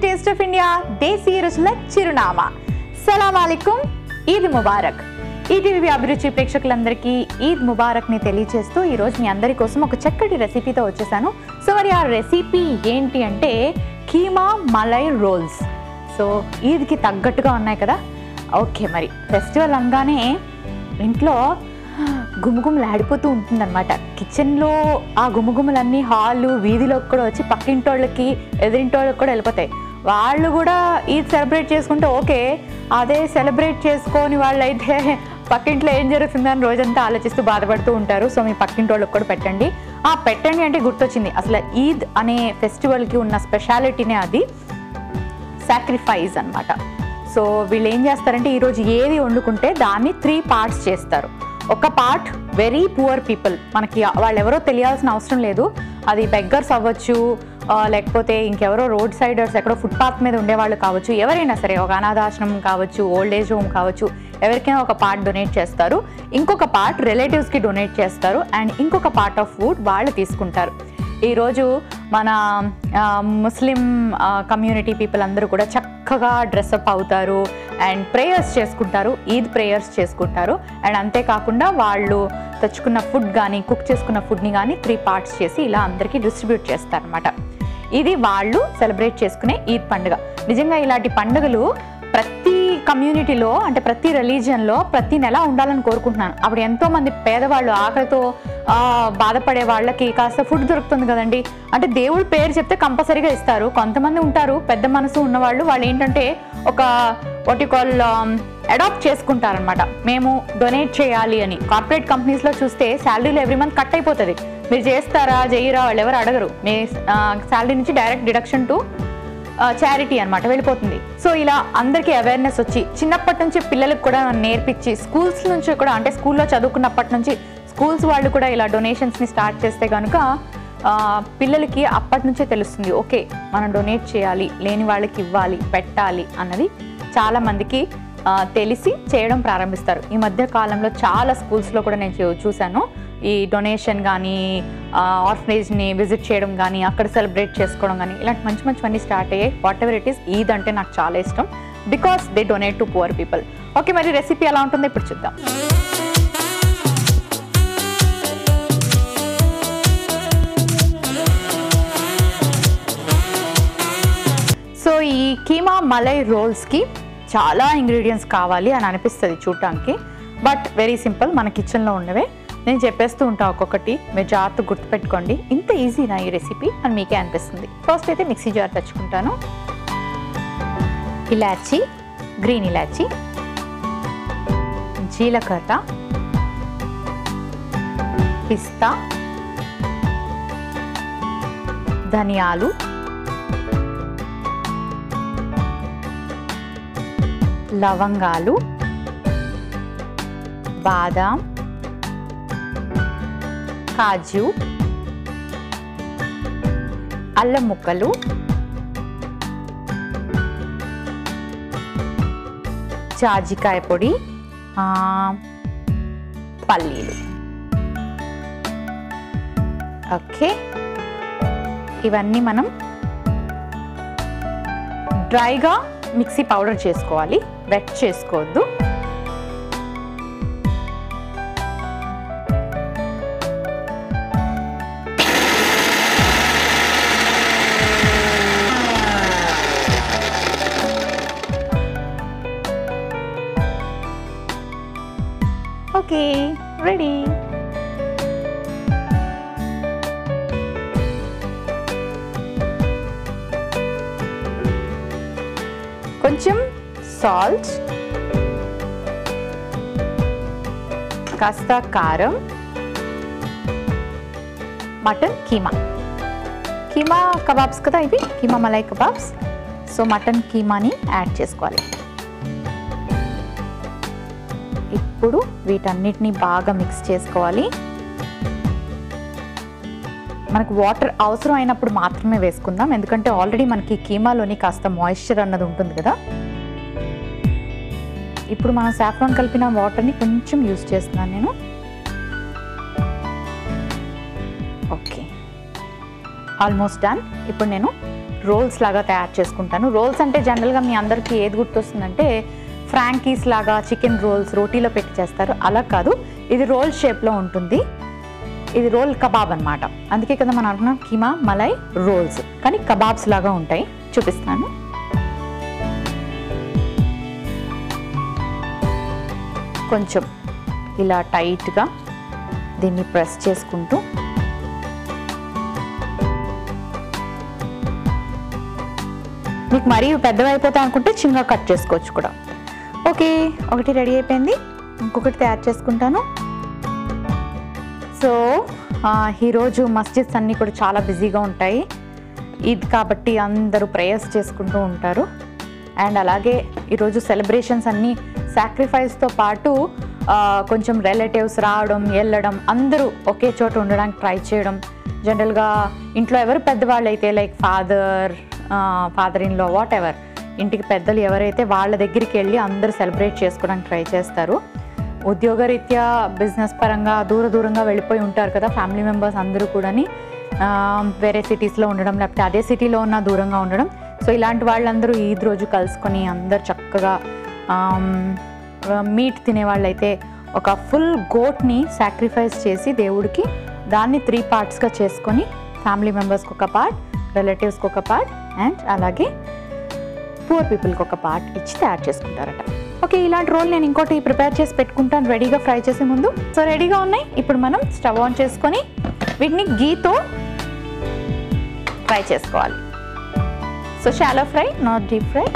taste of India దేశీ రుచుల చిరునామా సలాం అలైకుం ఈద్ ముబారక్ ఈటీవీ అభిరుచి ప్రేక్షకులందరికీ ఈద్ ముబారక్ని తెలియజేస్తూ ఈరోజు మీ అందరి కోసం ఒక చక్కటి రెసిపీతో వచ్చేసాను సో మరి ఆ రెసిపీ ఏంటి అంటే కీమా మలై రోల్స్ సో ఈద్కి తగ్గట్టుగా ఉన్నాయి కదా ఓకే మరి ఫెస్టివల్ అనగానే ఇంట్లో గుమగుమలు ఆడిపోతూ ఉంటుందన్నమాట కిచెన్లో ఆ గుమగుమలన్నీ హాలు వీధిలోకి కూడా వచ్చి పక్కింటోళ్ళకి ఎదిరింటోళ్ళకి కూడా వెళ్ళిపోతాయి వాళ్ళు కూడా ఈద్ సెలబ్రేట్ చేసుకుంటే ఓకే అదే సెలబ్రేట్ చేసుకొని వాళ్ళైతే పక్కింట్లో ఏం జరుగుతుందని రోజంతా ఆలోచిస్తూ బాధపడుతూ ఉంటారు సో మీ పక్కింటోళ్ళకి కూడా పెట్టండి ఆ పెట్టండి అంటే గుర్తొచ్చింది అసలు ఈద్ అనే ఫెస్టివల్కి ఉన్న స్పెషాలిటీనే అది సాక్రిఫైస్ అన్నమాట సో వీళ్ళు ఏం చేస్తారంటే ఈరోజు ఏది వండుకుంటే దాన్ని త్రీ పార్ట్స్ చేస్తారు ఒక పార్ట్ వెరీ పువర్ పీపుల్ మనకి వాళ్ళు ఎవరో తెలియాల్సిన అవసరం లేదు అది బెగ్గర్స్ అవ్వచ్చు ఆ, లేకపోతే ఇంకెవరో రోడ్ సైడర్స్ ఎక్కడో ఫుట్పాత్ మీద ఉండేవాళ్ళు కావచ్చు ఎవరైనా సరే ఒక అనాథాశ్రమం కావచ్చు ఓల్డ్ ఏజ్ హోమ్ కావచ్చు ఎవరికైనా ఒక పార్ట్ డొనేట్ చేస్తారు ఇంకొక పార్ట్ రిలేటివ్స్కి డొనేట్ చేస్తారు అండ్ ఇంకొక పార్ట్ ఆఫ్ ఫుడ్ వాళ్ళు తీసుకుంటారు ఈరోజు మన ఆ, ముస్లిం ఆ, కమ్యూనిటీ పీపుల్ అందరూ కూడా చక్కగా డ్రెస్అప్ అవుతారు అండ్ ప్రేయర్స్ చేసుకుంటారు ఈద్ ప్రేయర్స్ చేసుకుంటారు అండ్ అంతేకాకుండా వాళ్ళు తెచ్చుకున్న ఫుడ్ కానీ కుక్ చేసుకున్న ఫుడ్ని కానీ త్రీ పార్ట్స్ చేసి ఇలా అందరికీ డిస్ట్రిబ్యూట్ చేస్తారనమాట ఇది వాళ్ళు సెలబ్రేట్ చేసుకునే ఈద్ పండుగ నిజంగా ఇలాంటి పండుగలు ప్రతి కమ్యూనిటీలో అంటే ప్రతి రిలీజియన్లో ప్రతి నెల ఉండాలని కోరుకుంటున్నాను అప్పుడు ఎంతో మంది పేదవాళ్ళు ఆకలితో ఆ, బాధపడే వాళ్ళకి కాస్త ఫుడ్ దొరుకుతుంది కదండి అంటే దేవుడి పేరు చెప్తే కంపల్సరీగా ఇస్తారు కొంతమంది ఉంటారు పెద్ద మనసు ఉన్నవాళ్ళు వాళ్ళు ఏంటంటే ఒక వాట్ యు కాల్ అడాప్ట్ చేసుకుంటారనమాట మేము డొనేట్ చేయాలి అని కార్పొరేట్ కంపెనీస్లో చూస్తే శాలరీలో ఎవ్రీ మంత్ కట్ అయిపోతుంది మీరు చేస్తారా చేయరా వాళ్ళు ఎవరు అడగరు మీ శాలరీ నుంచి డైరెక్ట్ డిడక్షన్ టు చారిటీ అన్నమాట వెళ్ళిపోతుంది సో ఇలా అందరికీ అవేర్నెస్ వచ్చి చిన్నప్పటి నుంచి పిల్లలకు కూడా నేర్పించి స్కూల్స్ నుంచి కూడా అంటే స్కూల్లో చదువుకున్నప్పటి నుంచి స్కూల్స్ వాళ్ళు కూడా ఇలా డొనేషన్స్ని స్టార్ట్ చేస్తే కనుక ఆ, పిల్లలకి అప్పటి నుంచే తెలుస్తుంది ఓకే మనం డొనేట్ చేయాలి లేని వాళ్ళకి ఇవ్వాలి పెట్టాలి అన్నది చాలా మందికి ఆ, తెలిసి చేయడం ప్రారంభిస్తారు ఈ మధ్య కాలంలో చాలా స్కూల్స్లో కూడా నేను చూ- చూశాను ఈ డొనేషన్ కానీ ఆర్ఫనేజ్ని విజిట్ చేయడం కానీ అక్కడ సెలబ్రేట్ చేసుకోవడం కానీ ఇలాంటి మంచి మంచివన్నీ స్టార్ట్ అయ్యాయి whatever it is Eid అంటే నాకు చాలా ఇష్టం because they donate to poor people okay మరి రెసిపీ ఎలా ఉంటుందో ఇప్పుడు చూద్దాం సో ఈ కీమా మలై రోల్స్కి చాలా ఇంగ్రీడియంట్స్ కావాలి అని అనిపిస్తుంది చూడటానికి బట్ వెరీ సింపుల్ మన కిచెన్లో ఉండవే నేను చెప్పేస్తూ ఉంటా ఒక్కొక్కటి మీరు జాగ్రత్త గుర్తుపెట్టుకోండి ఇంత ఈజీనా ఈ రెసిపీ అని మీకే అనిపిస్తుంది ఫస్ట్ అయితే మిక్సీ జార్ తెచ్చుకుంటాను ఇలాచి గ్రీన్ ఇలాచి జీలకర్ర పిస్తా ధనియాలు లవంగాలు బాదాం కాజు అల్లం ముక్కలు జాజికాయ పొడి ఆ, పల్లీలు ఓకే ఇవన్నీ మనం డ్రైగా మిక్సీ పౌడర్ చేసుకోవాలి వెట్ చేసుకోవద్దు ఓకే రెడీ కొంచెం సాల్ట్ కాస్త కారం మటన్ కీమా కీమా కబాబ్స్ కదా ఇవి keema malai kebabs so mutton కీమాని యాడ్ చేసుకోవాలి ఇప్పుడు వీటన్నిటిని బాగా మిక్స్ చేసుకోవాలి మనకు వాటర్ అవసరం అయినప్పుడు మాత్రమే వేసుకుందాం ఎందుకంటే ఆల్రెడీ మనకి కీమాలోని కాస్త మాయిశ్చర్ అన్నది ఉంటుంది కదా ఇప్పుడు మనం సాఫ్రాన్ కలిపిన వాటర్ని కొంచెం యూస్ చేస్తున్నాను నేను ఓకే ఆల్మోస్ట్ డన్ ఇప్పుడు నేను రోల్స్ లాగా తయారు చేసుకుంటాను రోల్స్ అంటే జనరల్గా మీ అందరికీ ఏది గుర్తొస్తుందంటే ఫ్రాంకీస్ లాగా చికెన్ రోల్స్ రోటీలో పెట్టి చేస్తారు అలా కాదు ఇది రోల్ షేప్లో ఉంటుంది ఇది రోల్ కబాబ్ అన్నమాట అందుకే కదా మనం అంటున్నాం కీమా మలై రోల్స్ కానీ కబాబ్స్ లాగా ఉంటాయి చూపిస్తాను కొంచెం ఇలా టైట్గా దీన్ని ప్రెస్ చేసుకుంటూ మీకు మరీ పెద్దవి అయిపోతాయి అనుకుంటే చిన్నగా కట్ చేసుకోవచ్చు కూడా ఓకే ఒకటి రెడీ అయిపోయింది ఇంకొకటి తయారు చేసుకుంటాను సో ఆ, ఈరోజు మస్జిద్స్ అన్నీ కూడా చాలా బిజీగా ఉంటాయి ఈద్ కాబట్టి అందరూ ప్రేయర్స్ చేసుకుంటూ ఉంటారు అండ్ అలాగే ఈరోజు సెలబ్రేషన్స్ అన్నీ సాక్రిఫైస్తో పాటు ఆ, కొంచెం రిలేటివ్స్ రావడం వెళ్ళడం అందరూ ఒకే చోట ఉండడానికి ట్రై చేయడం జనరల్గా ఇంట్లో ఎవరు పెద్దవాళ్ళు అయితే like father father in law whatever ఇంటికి పెద్దలు ఎవరైతే వాళ్ళ దగ్గరికి వెళ్ళి అందరూ సెలబ్రేట్ చేసుకోవడానికి ట్రై చేస్తారు ఉద్యోగరీత్యా బిజినెస్ పరంగా దూర దూరంగా వెళ్ళిపోయి ఉంటారు కదా ఫ్యామిలీ మెంబర్స్ అందరూ కూడాని ఆ, వేరే సిటీస్లో ఉండడం లేకపోతే అదే సిటీలో ఉన్న దూరంగా ఉండడం సో ఇలాంటి వాళ్ళందరూ ఈద్ రోజు కలుసుకొని అందరు చక్కగా మీట్ తినే వాళ్ళైతే ఒక ఫుల్ గోట్ని సాక్రిఫైస్ చేసి దేవుడికి దాన్ని త్రీ పార్ట్స్గా చేసుకొని ఫ్యామిలీ మెంబర్స్కి ఒక పార్ట్ రిలేటివ్స్కి ఒక పార్ట్ అండ్ అలాగే పూర్ పీపుల్కి ఒక పార్ట్ ఇచ్చి తయారు చేసుకుంటారట ఓకే ఇలాంటి రోల్ నేను ఇంకోటి ప్రిపేర్ చేసి పెట్టుకుంటాను రెడీగా ఫ్రై చేసే ముందు సో రెడీగా ఉన్నాయి ఇప్పుడు మనం స్టవ్ ఆన్ చేసుకొని వీటిని గీతో ఫ్రై చేసుకోవాలి so shallow fry not deep fry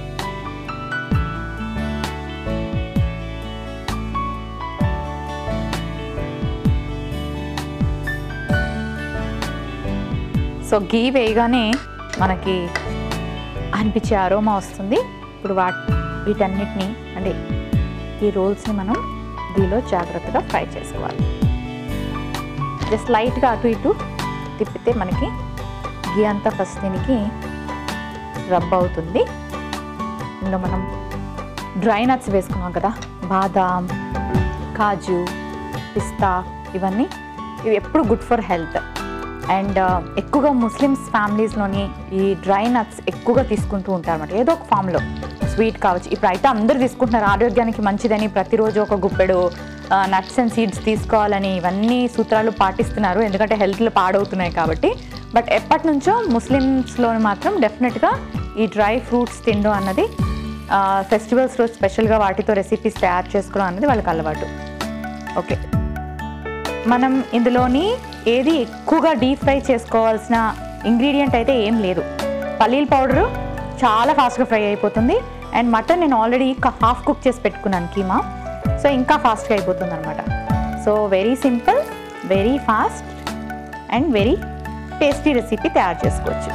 so ghee వేయగానే మనకి అనిపించే అరోమా వస్తుంది ఇప్పుడు వా వీటన్నిటిని అంటే ఈ రోల్స్ని మనం దీనిలో జాగ్రత్తగా ఫ్రై చేసుకోవాలి జస్ట్ లైట్గా అటు ఇటు తిప్పితే మనకి గీ అంతా ఫస్ట్ దీనికి రబ్ అవుతుంది ఇందులో మనం డ్రై నట్స్ వేసుకున్నాం కదా బాదాం కాజు పిస్తా ఇవన్నీ ఇవి ఎప్పుడు గుడ్ ఫర్ హెల్త్ అండ్ ఎక్కువగా ముస్లిమ్స్ ఫ్యామిలీస్లోని ఈ డ్రై నట్స్ ఎక్కువగా తీసుకుంటూ ఉంటారు అనమాట ఏదో ఒక ఫామ్లో స్వీట్ కావచ్చు ఇప్పుడు అయితే అందరూ తీసుకుంటున్నారు ఆరోగ్యానికి మంచిదని ప్రతిరోజు ఒక గుప్పెడు నట్స్ అండ్ సీడ్స్ తీసుకోవాలని ఇవన్నీ సూత్రాలు పాటిస్తున్నారు ఎందుకంటే హెల్త్లు పాడవుతున్నాయి కాబట్టి బట్ ఎప్పటి నుంచో ముస్లిమ్స్లో మాత్రం డెఫినెట్గా ఈ డ్రై ఫ్రూట్స్ తినడం అన్నది ఫెస్టివల్స్ రోజు స్పెషల్గా వాటితో రెసిపీస్ తయారు చేసుకోవడం అన్నది వాళ్ళకి అలవాటు ఓకే మనం ఇందులోని ఏది ఎక్కువగా డీప్ ఫ్రై చేసుకోవాల్సిన ఇంగ్రీడియంట్ అయితే ఏం లేదు పల్లీల పౌడరు చాలా ఫాస్ట్గా ఫ్రై అయిపోతుంది అండ్ మటన్ నేను ఆల్రెడీ హాఫ్ కుక్ చేసి పెట్టుకున్నాను కీమా సో ఇంకా ఫాస్ట్గా అయిపోతుంది అనమాట so very simple very fast and very tasty recipe తయారు చేసుకోవచ్చు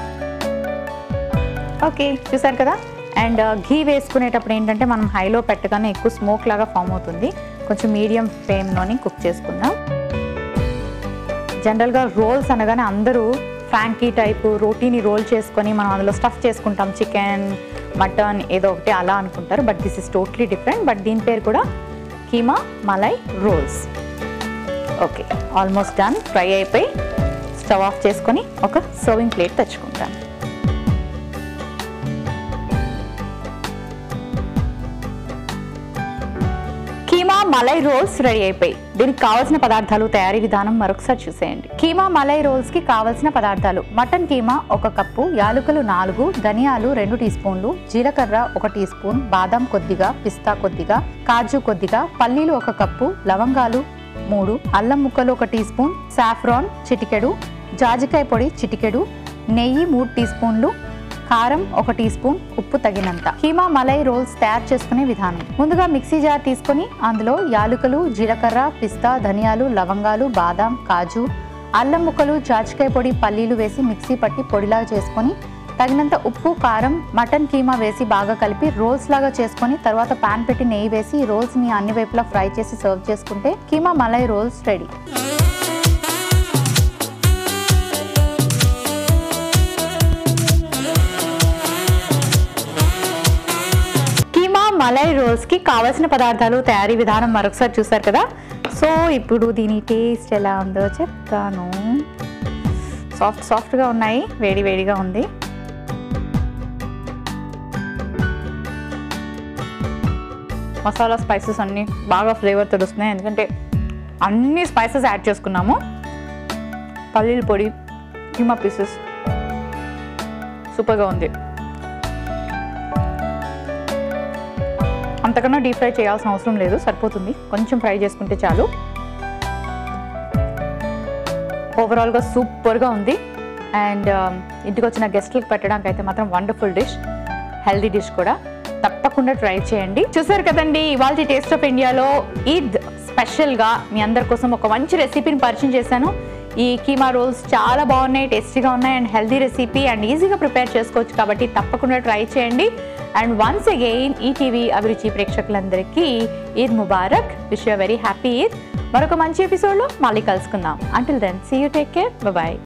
ఓకే చూసారు కదా అండ్ ఘీ వేసుకునేటప్పుడు ఏంటంటే మనం హైలో పెట్టగానే ఎక్కువ స్మోక్ లాగా ఫామ్ అవుతుంది కొంచెం మీడియం ఫ్లేమ్లోని కుక్ చేసుకుందాం జనరల్గా రోల్స్ అనగానే అందరూ ఫ్రాంకీ టైపు రోటీని రోల్ చేసుకొని మనం అందులో స్టఫ్ చేసుకుంటాం చికెన్ మటన్ ఏదో ఒకటి అలా అనుకుంటారు but this is totally different but దీని పేరు కూడా keema malai rolls okay almost done fry అయిపోయి స్టవ్ ఆఫ్ చేసుకొని ఒక సర్వింగ్ ప్లేట్ తెచ్చుకుంటాను కీమా మలై రోల్స్ రెడీ అయిపోయి దీనికి కావాల్సిన పదార్థాలు తయారీ విధానం మరొకసారి చూసేయండి కీమా మలై రోల్స్ కి కావాల్సిన పదార్థాలు మటన్ కీమా ఒక కప్పు యాలకులు నాలుగు ధనియాలు రెండు టీ స్పూన్లు జీలకర్ర ఒక టీ స్పూన్ బాదం కొద్దిగా పిస్తా కొద్దిగా కాజు కొద్దిగా పల్లీలు ఒక కప్పు లవంగాలు మూడు అల్లం ముక్కలు ఒక టీ స్పూన్ సాఫ్రాన్ చిటికెడు జాజికాయ పొడి చిటికెడు నెయ్యి మూడు టీ స్పూన్లు కారం ఒక టీ స్పూన్ ఉప్పు తగినంత కీమా మలై రోల్స్ తయారు చేసుకునే విధానం ముందుగా మిక్సీ జార్ తీసుకొని అందులో యాలకులు జీలకర్ర పిస్తా ధనియాలు లవంగాలు బాదాం కాజు అల్లం ముక్కలు జాజికాయ పొడి పల్లీలు వేసి మిక్సీ పట్టి పొడిలాగా చేసుకొని తగినంత ఉప్పు కారం మటన్ కీమా వేసి బాగా కలిపి రోల్స్ లాగా చేసుకొని తర్వాత పాన్ పెట్టి నెయ్యి వేసి ఈ రోల్స్ ని అన్ని వైపులా ఫ్రై చేసి సర్వ్ చేసుకుంటే కీమా మలై రోల్స్ రెడీ కీమా మలై రోల్స్కి కావాల్సిన పదార్థాలు తయారీ విధానం మరొకసారి చూసారు కదా సో ఇప్పుడు దీని టేస్ట్ ఎలా ఉందో చెప్తాను సాఫ్ట్ సాఫ్ట్గా ఉన్నాయి వేడి వేడిగా ఉంది మసాలా స్పైసెస్ అన్నీ బాగా ఫ్లేవర్ తెలుస్తున్నాయి ఎందుకంటే అన్ని స్పైసెస్ యాడ్ చేసుకున్నాము పల్లీల పొడి కీమా పీసెస్ సూపర్గా ఉంది అంతకన్నా డీప్ ఫ్రై చేయాల్సిన అవసరం లేదు సరిపోతుంది కొంచెం ఫ్రై చేసుకుంటే చాలు ఓవరాల్గా సూపర్గా ఉంది అండ్ ఇంటికి వచ్చిన గెస్ట్లకు పెట్టడానికి అయితే మాత్రం వండర్ఫుల్ డిష్ హెల్దీ డిష్ కూడా తప్పకుండా ట్రై చేయండి చూసారు కదండి ఇవాళ టేస్ట్ ఆఫ్ ఇండియాలో ఈద్ స్పెషల్గా మీ అందరి కోసం ఒక మంచి రెసిపీని పరిచయం చేశాను ఈ కీమా రోల్స్ చాలా బాగున్నాయి టేస్టీగా ఉన్నాయి అండ్ హెల్దీ రెసిపీ అండ్ ఈజీగా ప్రిపేర్ చేసుకోవచ్చు కాబట్టి తప్పకుండా ట్రై చేయండి అండ్ వన్స్ అగైన్ ఈ టీవీ అభిరుచి ప్రేక్షకులందరికీ Eid Mubarak wish you very happy Eid మరొక మంచి ఎపిసోడ్లో మళ్ళీ కలుసుకుందాం until then see you take care bye